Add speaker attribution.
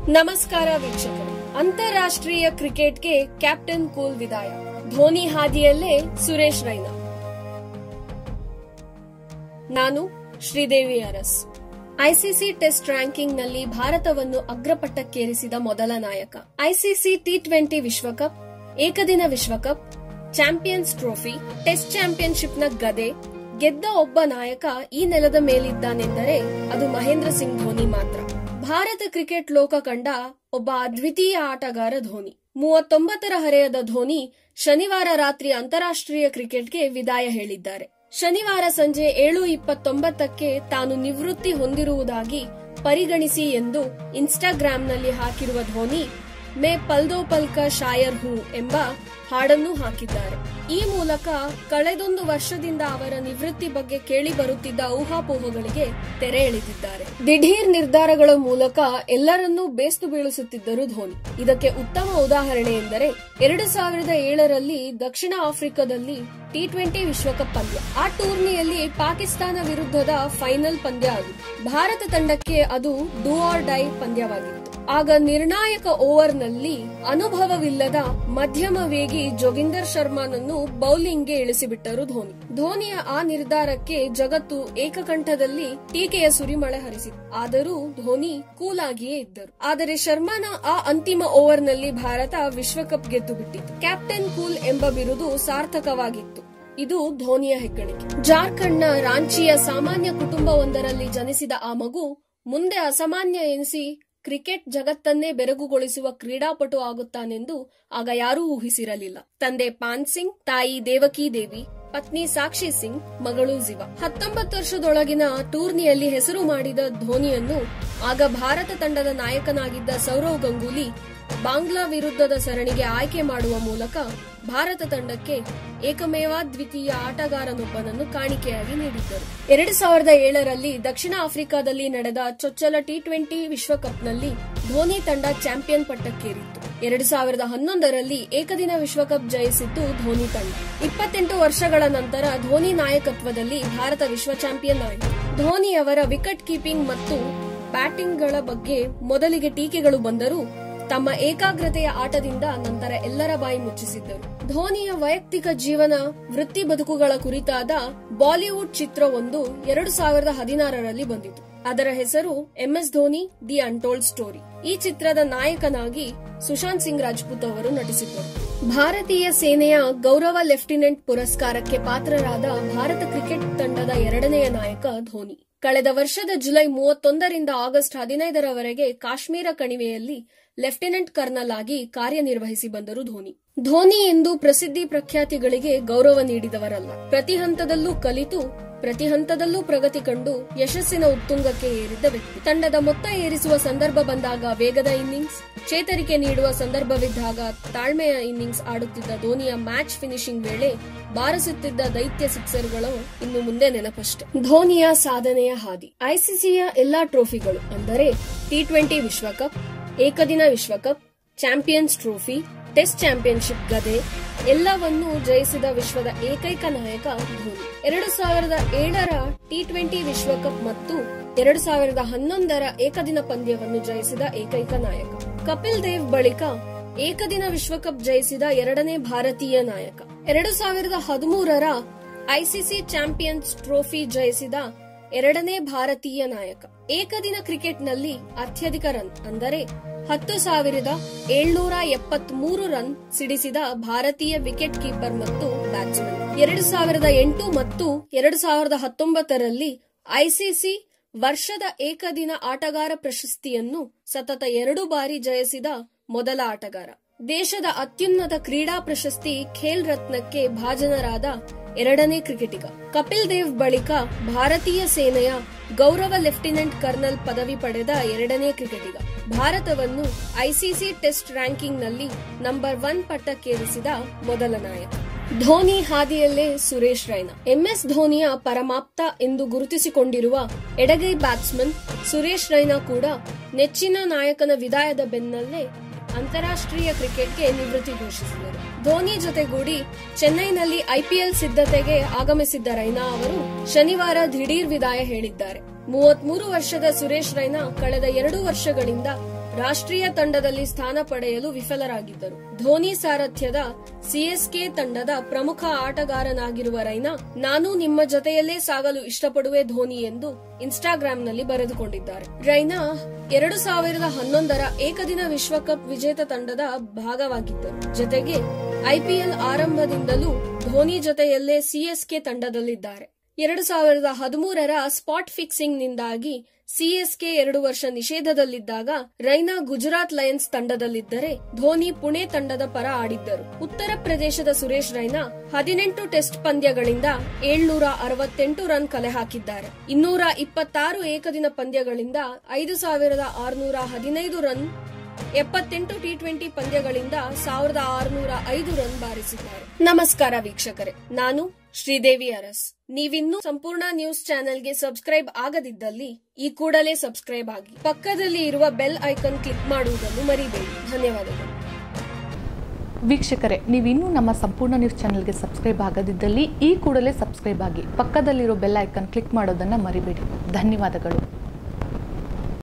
Speaker 1: ನಮಸ್ಕಾರ ವೀಕ್ಷಕರು ಅಂತಾರಾಷ್ಟ್ರೀಯ ಕ್ರಿಕೆಟ್ಗೆ ಕ್ಯಾಪ್ಟನ್ ಕೂಲ್ ವಿದಾಯ ಧೋನಿ ಹಾದಿಯಲ್ಲೇ ಸುರೇಶ್ ರೈನಾ ನಾನು Sridevi Aras ICC test ranking ನಲ್ಲಿ ಭಾರತವನ್ನು ಅಗ್ರಪಟ್ಟಕ್ಕೇರಿಸಿದ ಮೊದಲ ನಾಯಕ ಐಸಿಸಿ ಟಿ ಟ್ವೆಂಟಿ ವಿಶ್ವಕಪ್ ಏಕದಿನ ವಿಶ್ವಕಪ್ ಚಾಂಪಿಯನ್ಸ್ ಟ್ರೋಫಿ ಟೆಸ್ಟ್ ಚಾಂಪಿಯನ್ಶಿಪ್ನ ಗದೆ ಗೆದ್ದ ಒಬ್ಬ ನಾಯಕ ಈ ನೆಲದ ಮೇಲಿದ್ದಾನೆಂದರೆ ಅದು ಮಹೇಂದ್ರ ಸಿಂಗ್ ಧೋನಿ ಮಾತ್ರ ಭಾರತ ಕ್ರಿಕೆಟ್ ಲೋಕ ಕಂಡ ಒಬ್ಬ ಅದ್ವಿತೀಯ ಆಟಗಾರ ಧೋನಿ ಮೂವತ್ತೊಂಬತ್ತರ ಹರೆಯದ ಧೋನಿ ಶನಿವಾರ ರಾತ್ರಿ ಅಂತಾರಾಷ್ಟ್ರೀಯ ಕ್ರಿಕೆಟ್ಗೆ ವಿದಾಯ ಹೇಳಿದ್ದಾರೆ ಶನಿವಾರ ಸಂಜೆ ಏಳು ಇಪ್ಪತ್ತೊಂಬತ್ತಕ್ಕೆ ತಾನು ನಿವೃತ್ತಿ ಹೊಂದಿರುವುದಾಗಿ ಪರಿಗಣಿಸಿ ಎಂದು ಇನ್ಸ್ಟಾಗ್ರಾಂನಲ್ಲಿ ಹಾಕಿರುವ ಧೋನಿ ಮೇ ಪಲ್ದೋ ಪಲ್ಕ ಶಾಯರ್ ಹೂ ಎಂಬ ಹಾಡನ್ನು ಹಾಕಿದ್ದಾರೆ ಈ ಮೂಲಕ ಕಳೆದೊಂದು ವರ್ಷದಿಂದ ಅವರ ನಿವೃತ್ತಿ ಬಗ್ಗೆ ಕೇಳಿ ಬರುತ್ತಿದ್ದ ಊಹಾಪೋಹಗಳಿಗೆ ತೆರೆ ಎಳೆದಿದ್ದಾರೆ ದಿಢೀರ್ ನಿರ್ಧಾರಗಳ ಮೂಲಕ ಎಲ್ಲರನ್ನೂ ಬೇಸ್ತು ಬೀಳಿಸುತ್ತಿದ್ದರು ಧೋನಿ ಇದಕ್ಕೆ ಉತ್ತಮ ಉದಾಹರಣೆ ಎಂದರೆ ಎರಡು ಸಾವಿರದ ಏಳರಲ್ಲಿ ದಕ್ಷಿಣ ಆಫ್ರಿಕಾದಲ್ಲಿ ಟಿ ಟ್ವೆಂಟಿ ವಿಶ್ವಕಪ್ ಪಂದ್ಯ ಆ ಟೂರ್ನಿಯಲ್ಲಿ ಪಾಕಿಸ್ತಾನ ವಿರುದ್ಧದ ಫೈನಲ್ ಪಂದ್ಯ ಅದು ಭಾರತ ತಂಡಕ್ಕೆ ಅದು ಡೂ ಆರ್ ಡೈ ಪಂದ್ಯವಾಗಿತ್ತು ಆಗ ನಿರ್ಣಾಯಕ ಓವರ್ನಲ್ಲಿ ಅನುಭವವಿಲ್ಲದ ಮಧ್ಯಮ ವೇಗಿ ಜೋಗಿಂದರ್ ಶರ್ಮಾನನ್ನು ಬೌಲಿಂಗ್ಗೆ ಇಳಿಸಿಬಿಟ್ಟರು ಧೋನಿ ಧೋನಿಯ ಆ ನಿರ್ಧಾರಕ್ಕೆ ಜಗತ್ತು ಏಕಕಂಠದಲ್ಲಿ ಟೀಕೆಯ ಸುರಿಮಳೆ ಹರಿಸಿತು ಆದರೂ ಧೋನಿ ಕೂಲ್ ಆಗಿಯೇ ಇದ್ದರು ಆದರೆ ಶರ್ಮಾನ ಆ ಅಂತಿಮ ಓವರ್ನಲ್ಲಿ ಭಾರತ ವಿಶ್ವಕಪ್ ಗೆದ್ದು ಬಿಟ್ಟಿತು ಕ್ಯಾಪ್ಟನ್ ಕೂಲ್ ಎಂಬ ಬಿರುದು ಸಾರ್ಥಕವಾಗಿತ್ತು ಇದು ಧೋನಿಯ ಹೆಗ್ಗಳಿಕೆ ಜಾರ್ಖಂಡ್ನ ರಾಂಚಿಯ ಸಾಮಾನ್ಯ ಕುಟುಂಬವೊಂದರಲ್ಲಿ ಜನಿಸಿದ ಆ ಮಗು ಮುಂದೆ ಅಸಾಮಾನ್ಯ ಎನಿಸಿ ಕ್ರಿಕೆಟ್ ಜಗತ್ತನ್ನೇ ಬೆರಗುಗೊಳಿಸುವ ಕ್ರೀಡಾಪಟು ಆಗುತ್ತಾನೆಂದು ಆಗ ಯಾರೂ ಊಹಿಸಿರಲಿಲ್ಲ ತಂದೆ ಪಾನ್ ಸಿಂಗ್ ತಾಯಿ ದೇವಕಿ ದೇವಿ ಪತ್ನಿ ಸಾಕ್ಷಿ ಸಿಂಗ್ ಮಗಳು ಜಿವಾ ಹತ್ತೊಂಬತ್ತು ವರ್ಷದೊಳಗಿನ ಟೂರ್ನಿಯಲ್ಲಿ ಹೆಸರು ಮಾಡಿದ ಧೋನಿಯನ್ನು ಆಗ ಭಾರತ ತಂಡದ ನಾಯಕನಾಗಿದ್ದ ಸೌರವ್ ಗಂಗೂಲಿ ಬಾಂಗ್ಲಾ ವಿರುದ್ಧದ ಸರಣಿಗೆ ಆಯ್ಕೆ ಮಾಡುವ ಮೂಲಕ ಭಾರತ ತಂಡಕ್ಕೆ ಏಕಮೇವಾದ್ವಿತೀಯ ಆಟಗಾರನೊಬ್ಬನನ್ನು ಕಾಣಿಕೆಯಾಗಿ ನೀಡಿದ್ದರು ಎರಡು ಸಾವಿರದ ಏಳರಲ್ಲಿ ದಕ್ಷಿಣ ಆಫ್ರಿಕಾದಲ್ಲಿ ನಡೆದ ಚೊಚ್ಚಲ ಟಿ ಟ್ವೆಂಟಿ ವಿಶ್ವಕಪ್ನಲ್ಲಿ ಧೋನಿ ತಂಡ ಚಾಂಪಿಯನ್ ಪಟ್ಟಕ್ಕೇರಿತ್ತು ಎರಡು ಸಾವಿರದ ಹನ್ನೊಂದರಲ್ಲಿ ಏಕದಿನ ವಿಶ್ವಕಪ್ ಜಯಿಸಿದ್ದು ಧೋನಿ ತಂಡ ಇಪ್ಪತ್ತೆಂಟು ವರ್ಷಗಳ ನಂತರ ಧೋನಿ ನಾಯಕತ್ವದಲ್ಲಿ ಭಾರತ ವಿಶ್ವ ಚಾಂಪಿಯನ್ ಆಯಿತು ಧೋನಿ ಅವರ ವಿಕೆಟ್ ಕೀಪಿಂಗ್ ಮತ್ತು ಬ್ಯಾಟಿಂಗ್ಗಳ ಬಗ್ಗೆ ಮೊದಲಿಗೆ ಟೀಕೆಗಳು ಬಂದರೂ ತಮ್ಮ ಏಕಾಗ್ರತೆಯ ಆಟದಿಂದ ನಂತರ ಎಲ್ಲರ ಬಾಯಿ ಮುಚ್ಚಿಸಿದ್ದರು ಧೋನಿಯ ವೈಯಕ್ತಿಕ ಜೀವನ ವೃತ್ತಿ ಬದುಕುಗಳ ಕುರಿತಾದ ಬಾಲಿವುಡ್ ಚಿತ್ರವೊಂದು ಎರಡು ಸಾವಿರದ ಹದಿನಾರರಲ್ಲಿ ಬಂದಿತು ಅದರ ಹೆಸರು MS Dhoni the untold story ಈ ಚಿತ್ರದ ನಾಯಕನಾಗಿ ಸುಶಾಂತ್ ಸಿಂಗ್ ರಾಜ್ಪೂತ್ ಅವರು ನಟಿಸಿದ್ದರು ಭಾರತೀಯ ಸೇನೆಯ ಗೌರವ ಲೆಫ್ಟಿನೆಂಟ್ ಪುರಸ್ಕಾರಕ್ಕೆ ಪಾತ್ರರಾದ ಭಾರತ ಕ್ರಿಕೆಟ್ ತಂಡದ ಎರಡನೆಯ ನಾಯಕ ಧೋನಿ ಕಳೆದ ವರ್ಷದ ಜುಲೈ ಮೂವತ್ತೊಂದರಿಂದ ಆಗಸ್ಟ್ ಹದಿನೈದರವರೆಗೆ ಕಾಶ್ಮೀರ ಕಣಿವೆಯಲ್ಲಿ ಲೆಫ್ಟಿನೆಂಟ್ ಕರ್ನಲ್ ಆಗಿ ಕಾರ್ಯನಿರ್ವಹಿಸಿ ಬಂದರು ಧೋನಿ ಧೋನಿ ಎಂದು ಪ್ರಸಿದ್ಧಿ ಪ್ರಖ್ಯಾತಿಗಳಿಗೆ ಗೌರವ ನೀಡಿದವರಲ್ಲ ಪ್ರತಿ ಹಂತದಲ್ಲೂ ಕಲಿತು ಪ್ರತಿ ಹಂತದಲ್ಲೂ ಪ್ರಗತಿ ಕಂಡು ಯಶಸ್ಸಿನ ಉತ್ತುಂಗಕ್ಕೆ ಏರಿದ್ದ ವ್ಯಕ್ತಿ ತಂಡದ ಮೊತ್ತ ಏರಿಸುವ ಸಂದರ್ಭ ಬಂದಾಗ ವೇಗದ ಇನ್ನಿಂಗ್ಸ್ ಚೇತರಿಕೆ ನೀಡುವ ಸಂದರ್ಭವಿದ್ದಾಗ ತಾಳ್ಮೆಯ ಇನ್ನಿಂಗ್ಸ್ ಆಡುತ್ತಿದ್ದ ಧೋನಿಯ ಮ್ಯಾಚ್ ಫಿನಿಶಿಂಗ್ ವೇಳೆ ಬಾರಿಸುತ್ತಿದ್ದ ದೈತ್ಯ ಸಿಕ್ಸರ್ಗಳು ಇನ್ನು ಮುಂದೆ ನೆನಪಷ್ಟೆ ಧೋನಿಯ ಸಾಧನೆಯ ಹಾದಿ ಐಸಿಸಿಯ ಎಲ್ಲಾ ಟ್ರೋಫಿಗಳು ಅಂದರೆ ಟಿ ಟ್ವೆಂಟಿ ವಿಶ್ವಕಪ್ ಏಕದಿನ ವಿಶ್ವಕಪ್ ಚಾಂಪಿಯನ್ಸ್ ಟ್ರೋಫಿ ಟೆಸ್ಟ್ ಚಾಂಪಿಯನ್ಶಿಪ್ ಗದೆ ಎಲ್ಲವನ್ನೂ ಜಯಿಸಿದ ವಿಶ್ವದ ಏಕೈಕ ನಾಯಕ ಧೋನಿ ಎರಡು ಸಾವಿರದ ಏಳರ ಟಿ ಟ್ವೆಂಟಿ ವಿಶ್ವಕಪ್ ಮತ್ತು ಎರಡು ಸಾವಿರದ ಹನ್ನೊಂದರ ಏಕದಿನ ಪಂದ್ಯವನ್ನು ಜಯಿಸಿದ ಏಕೈಕ ನಾಯಕ ಕಪಿಲ್ ದೇವ್ ಬಳಿಕ ಏಕದಿನ ವಿಶ್ವಕಪ್ ಜಯಿಸಿದ ಎರಡನೇ ಭಾರತೀಯ ನಾಯಕ ಎರಡು ಸಾವಿರದ ಹದಿಮೂರರ ಐಸಿಸಿ ಚಾಂಪಿಯನ್ಸ್ ಟ್ರೋಫಿ ಜಯಿಸಿದ ಎರಡನೇ ಭಾರತೀಯ ನಾಯಕ ಏಕದಿನ ಕ್ರಿಕೆಟ್ನಲ್ಲಿ ಅತ್ಯಧಿಕ ರನ್ ಅಂದರೆ ಹತ್ತು ಸಾವಿರದ ಏಳ್ನೂರ ಎಪ್ಪತ್ಮೂರು ರನ್ ಸಿಡಿಸಿದ ಭಾರತೀಯ ವಿಕೆಟ್ ಕೀಪರ್ ಮತ್ತು ಬ್ಯಾಟ್ಸ್ಮನ್ ಎರಡು ಸಾವಿರದ ಎಂಟು ಮತ್ತು ಎರಡು ಸಾವಿರದ ಹತ್ತೊಂಬತ್ತರಲ್ಲಿ ಐಸಿಸಿ ವರ್ಷದ ಏಕದಿನ ಆಟಗಾರ ಪ್ರಶಸ್ತಿಯನ್ನು ಸತತ ಎರಡು ಬಾರಿ ಜಯಿಸಿದ ಮೊದಲ ಆಟಗಾರ ದೇಶದ ಅತ್ಯುನ್ನತ ಕ್ರೀಡಾ ಪ್ರಶಸ್ತಿ ಖೇಲ್ ರತ್ನಕ್ಕೆ ಭಾಜನರಾದ ಎರಡನೇ ಕ್ರಿಕೆಟಿಗ ಕಪಿಲ್ ದೇವ್ ಬಳಿಕ ಭಾರತೀಯ ಸೇನೆಯ ಗೌರವ ಲೆಫ್ಟಿನೆಂಟ್ ಕರ್ನಲ್ ಪದವಿ ಪಡೆದ ಎರಡನೇ ಕ್ರಿಕೆಟಿಗ ಭಾರತವನ್ನು ಐಸಿಸಿ ಟೆಸ್ಟ್ ರ್ಯಾಂಕಿಂಗ್ನಲ್ಲಿ ನಂಬರ್ ಒನ್ ಪಟ್ಟಕ್ಕೇರಿಸಿದ ಮೊದಲ ನಾಯಕ ಧೋನಿ ಹಾದಿಯಲ್ಲೇ ಸುರೇಶ್ ರೈನಾ ಎಂಎಸ್ ಧೋನಿಯ ಪರಮಾಪ್ತ ಎಂದು ಗುರುತಿಸಿಕೊಂಡಿರುವ ಎಡಗೈ ಬ್ಯಾಟ್ಸ್ಮನ್ ಸುರೇಶ್ ರೈನಾ ಕೂಡ ನೆಚ್ಚಿನ ನಾಯಕನ ವಿದಾಯದ ಬೆನ್ನಲ್ಲೇ ಅಂತಾರಾಷ್ಟ್ರೀಯ ಕ್ರಿಕೆಟ್ಗೆ ನಿವೃತ್ತಿ ಘೋಷಿಸಿದರು ಧೋನಿ ಜೊತೆಗೂಡಿ ಚೆನ್ನೈನಲ್ಲಿ ಐಪಿಎಲ್ ಸಿದ್ಧತೆಗೆ ಆಗಮಿಸಿದ್ದ ರೈನಾ ಅವರು ಶನಿವಾರ ದಿಢೀರ್ ವಿದಾಯ ಹೇಳಿದ್ದಾರೆ ಮೂವತ್ಮೂರು ವರ್ಷದ ಸುರೇಶ್ ರೈನಾ ಕಳೆದ ಎರಡು ವರ್ಷಗಳಿಂದ ರಾಷ್ಟ್ರೀಯ ತಂಡದಲ್ಲಿ ಸ್ಥಾನ ಪಡೆಯಲು ವಿಫಲರಾಗಿದ್ದರು ಧೋನಿ ಸಾರಥ್ಯದ ಸಿಎಸ್ಕೆ ತಂಡದ ಪ್ರಮುಖ ಆಟಗಾರನಾಗಿರುವ ರೈನಾ ನಾನು ನಿಮ್ಮ ಜೊತೆಯಲ್ಲೇ ಸಾಗಲು ಇಷ್ಟಪಡುವೆ ಧೋನಿ ಎಂದು ಇನ್ಸ್ಟಾಗ್ರಾಂನಲ್ಲಿ ಬರೆದುಕೊಂಡಿದ್ದಾರೆ ರೈನಾ ಎರಡು ಸಾವಿರದ ಹನ್ನೊಂದರ ಏಕದಿನ ವಿಶ್ವಕಪ್ ವಿಜೇತ ತಂಡದ ಭಾಗವಾಗಿದ್ದರು ಜೊತೆಗೆ ಐಪಿಎಲ್ ಆರಂಭದಿಂದಲೂ ಧೋನಿ ಜೊತೆಯಲ್ಲೇ ಸಿಎಸ್ಕೆ ತಂಡದಲ್ಲಿದ್ದಾರೆ ಎರಡು ಸಾವಿರದ ಹದಿಮೂರರ ಸ್ಪಾಟ್ ಫಿಕ್ಸಿಂಗ್ ನಿಂದಾಗಿ ಸಿಎಸ್ಕೆ ಎರಡು ವರ್ಷ ನಿಷೇಧದಲ್ಲಿದ್ದಾಗ ರೈನಾ ಗುಜರಾತ್ ಲಯನ್ಸ್ ತಂಡದಲ್ಲಿದ್ದರೆ ಧೋನಿ ಪುಣೆ ತಂಡದ ಪರ ಆಡಿದ್ದರು ಉತ್ತರ ಪ್ರದೇಶದ ಸುರೇಶ್ ರೈನಾ ಹದಿನೆಂಟು ಟೆಸ್ಟ್ ಪಂದ್ಯಗಳಿಂದ ಏಳ್ನೂರ ಅರವತ್ತೆಂಟು ರನ್ ಕಲೆ ಹಾಕಿದ್ದಾರೆ ಇನ್ನೂರ ಇಪ್ಪತ್ತಾರು ಏಕದಿನ ಪಂದ್ಯಗಳಿಂದ ಐದು ಸಾವಿರದ ಆರುನೂರ ಹದಿನೈದು ರನ್ ಎಪ್ಪತ್ತೆಂಟು ಟಿ ಟ್ವೆಂಟಿ ಪಂದ್ಯಗಳಿಂದ ಸಾವಿರದ ಆರುನೂರ ಐದು ರನ್ ಬಾರಿಸಿದ್ದಾರೆ ನಮಸ್ಕಾರ ವೀಕ್ಷಕರೇ ನಾನು ಶ್ರೀದೇವಿ ಅರಸ್ ನೀವಿನ್ನೂ ಸಂಪೂರ್ಣ ನ್ಯೂಸ್ ಚಾನೆಲ್ಗೆ ಸಬ್ಸ್ಕ್ರೈಬ್ ಆಗದಿದ್ದಲ್ಲಿ ಈ ಕೂಡಲೇ ಸಬ್ಸ್ಕ್ರೈಬ್ ಆಗಿ ಪಕ್ಕದಲ್ಲಿ ಇರುವ ಬೆಲ್ ಐಕಾನ್ ಕ್ಲಿಕ್ ಮಾಡುವುದನ್ನು ಮರಿಬೇಡಿ ಧನ್ಯವಾದಗಳು
Speaker 2: ವೀಕ್ಷಕರೇ ನೀವಿನ್ನೂ ನಮ್ಮ ಸಂಪೂರ್ಣ ನ್ಯೂಸ್ ಚಾನೆಲ್ಗೆ ಸಬ್ಸ್ಕ್ರೈಬ್ ಆಗದಿದ್ದಲ್ಲಿ ಈ ಕೂಡಲೇ ಸಬ್ಸ್ಕ್ರೈಬ್ ಆಗಿ ಪಕ್ಕದಲ್ಲಿರೋ ಬೆಲ್ ಐಕನ್ ಕ್ಲಿಕ್ ಮಾಡೋದನ್ನು ಮರಿಬೇಡಿ ಧನ್ಯವಾದಗಳು